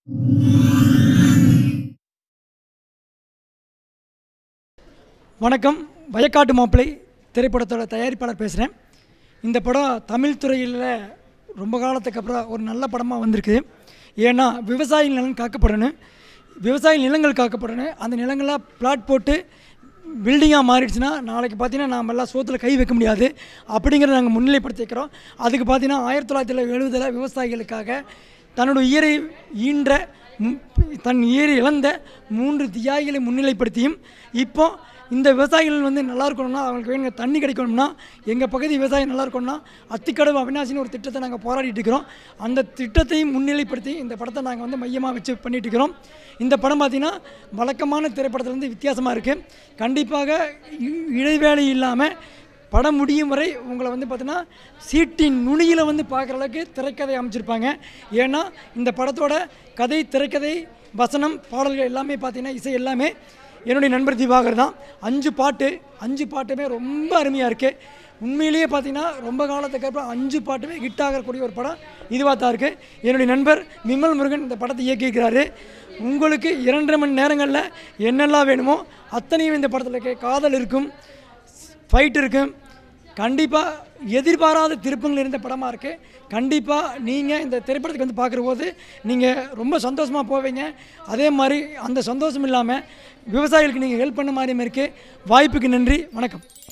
வணக்கம் வயக்காட்டு மாப்பிள்ளை திரைப்படத்தோட தயாரிப்பாளர் பேசுகிறேன் இந்த படம் தமிழ் துறையில் ரொம்ப காலத்துக்கு அப்புறம் ஒரு நல்ல படமாக வந்திருக்கு ஏன்னா விவசாய நிலம் காக்கப்படணும் விவசாய நிலங்கள் காக்கப்படணும் அந்த நிலங்களாக பிளாட் போட்டு பில்டிங்காக மாறிடுச்சுன்னா நாளைக்கு பார்த்தீங்கன்னா நாம் எல்லாம் சோத்தில் கை வைக்க முடியாது அப்படிங்கிறத நாங்கள் முன்னிலைப்படுத்திக்கிறோம் அதுக்கு பார்த்தீங்கன்னா ஆயிரத்தி தொள்ளாயிரத்தி எழுபதில் விவசாயிகளுக்காக தன்னோட உயிரை ஈன்ற ம், தன் உயிரை இழந்த மூன்று தியாகிகளை முன்னிலைப்படுத்தியும் இப்போ இந்த விவசாயிகள் வந்து நல்லா இருக்கணும்னா அவங்களுக்கு வேணுங்க தண்ணி கிடைக்கணும்னா எங்கள் பகுதி விவசாயம் நல்லா இருக்கணும்னா அத்திக்கடவு அவினாசின்னு ஒரு திட்டத்தை நாங்கள் போராடிட்டு இருக்கிறோம் அந்த திட்டத்தையும் முன்னிலைப்படுத்தி இந்த படத்தை நாங்கள் வந்து மையமாக வச்சு பண்ணிட்டு இருக்கிறோம் இந்த படம் பார்த்திங்கன்னா வழக்கமான திரைப்படத்துலேருந்து வித்தியாசமாக இருக்குது கண்டிப்பாக இ- இடைவேளை இல்லாமல் படம் முடியும் வரை உங்களை வந்து பார்த்தீங்கன்னா சீட்டின் நுனியில் வந்து பார்க்குற அளவுக்கு திரைக்கதை அமைச்சிருப்பாங்க ஏன்னா இந்த படத்தோட கதை திரைக்கதை வசனம் பாடல்கள் எல்லாமே பார்த்தீங்கன்னா இசை எல்லாமே என்னுடைய நண்பர் திவாகர் தான் அஞ்சு பாட்டு அஞ்சு பாட்டுமே ரொம்ப அருமையாக இருக்குது உண்மையிலேயே பார்த்தீங்கன்னா ரொம்ப காலத்துக்கு அப்புறம் அஞ்சு பாட்டுமே ஹிட் ஆகக்கூடிய ஒரு படம் இதுவாக தான் இருக்குது என்னுடைய நண்பர் விமல் முருகன் இந்த படத்தை இயக்கியிருக்கிறாரு உங்களுக்கு இரண்டரை மணி நேரங்களில் என்னெல்லாம் வேணுமோ அத்தனையும் இந்த படத்தில் இருக்கு காதல் இருக்கும் ஃபைட் இருக்கும் கண்டிப்பாக எதிர்பாராத திருப்பங்கள் இருந்த படமாக இருக்குது கண்டிப்பாக நீங்கள் இந்த திரைப்படத்துக்கு வந்து பார்க்குற போது நீங்கள் ரொம்ப சந்தோஷமாக போவீங்க அதே மாதிரி அந்த சந்தோஷம் இல்லாமல் விவசாயிகளுக்கு நீங்கள் ஹெல்ப் பண்ண மாதிரியும் இருக்குது வாய்ப்புக்கு நன்றி வணக்கம்